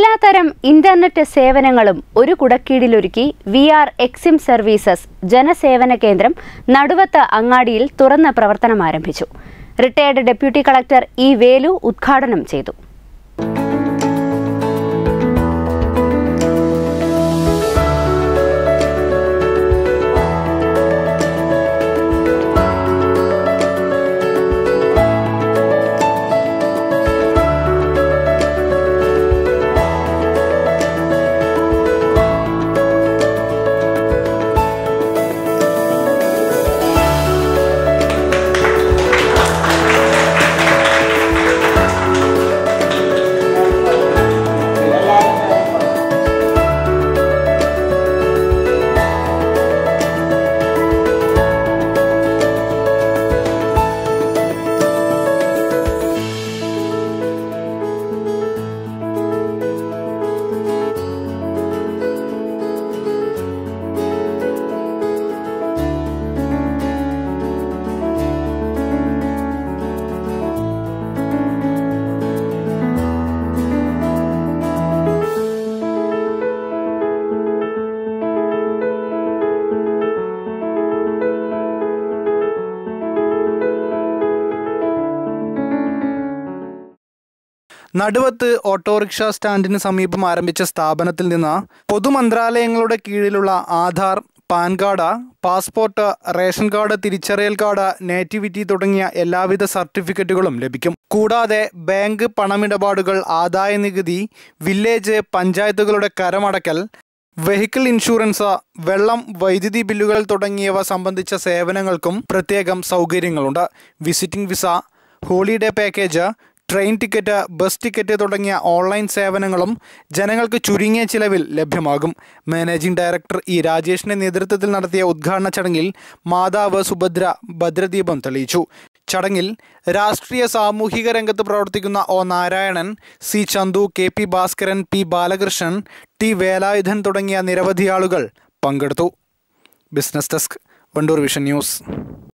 എല്ലാത്തരം ഇന്റർനെറ്റ് സേവനങ്ങളും ഒരു കുടക്കീഴിലൊരുക്കി വി ആർ എക്സിം സർവീസസ് ജനസേവന കേന്ദ്രം നടുവത്ത് അങ്ങാടിയിൽ തുറന്ന് പ്രവർത്തനം ആരംഭിച്ചു retired deputy collector E Velu ഉദ്ഘാടനം ചെയ്തു നടുവത്ത് ഓട്ടോറിക്ഷ സ്റ്റാൻഡിന് സമീപം ആരംഭിച്ച സ്ഥാപനത്തിൽ നിന്ന് പൊതുമന്ത്രാലയങ്ങളുടെ കീഴിലുള്ള Aadhaar PAN card passport ration card തിരിച്ചറിയൽ കാർഡ് നേറ്റിവിറ്റി തുടങ്ങിയ എല്ലാവിധ സർട്ടിഫിക്കറ്റുകളും ലഭിക്കും കൂടാതെ ബാങ്ക് പണമിടപാടുകൾ ആദായ നികുതി വില്ലേജ് പഞ്ചായത്തുകളുടെ കരമടക്കൽ വെഹിക്കിൾ ഇൻഷുറൻസ് വെള്ളം വൈദ്യുതി ബില്ലുകൾ തുടങ്ങിയവ സംബന്ധിച്ച സേവനങ്ങൾക്കും പ്രത്യേകം സൗകര്യങ്ങളുണ്ട് visiting visa holiday package train ticket bus ticket തുടങ്ങിയ ഓൺലൈൻ സേവനങ്ങളും ജനങ്ങൾക്ക് ചുരുങ്ങിയ ചിലവിൽ ലഭ്യമാകും മാനേജിംഗ് ഡയറക്ടർ ഇ രാജേഷിന്റെ നേതൃത്വത്തിൽ നടത്തിയ ഉദ്ഘാടന ചടങ്ങിൽ മാതാവ് സുഭദ്ര ഭദ്രദീപം തെളിയിച്ചു ചടങ്ങിൽ രാഷ്ട്രീയ സാമൂഹിക രംഗത്ത് പ്രവർത്തിക്കുന്ന O Narayanan C Chandu K P Bhaskaran P Balakrishnan T Velayudhan തുടങ്ങിയ നിരവധി ആളുകൾ പങ്കെടുത്തു business desk Wandoor vision news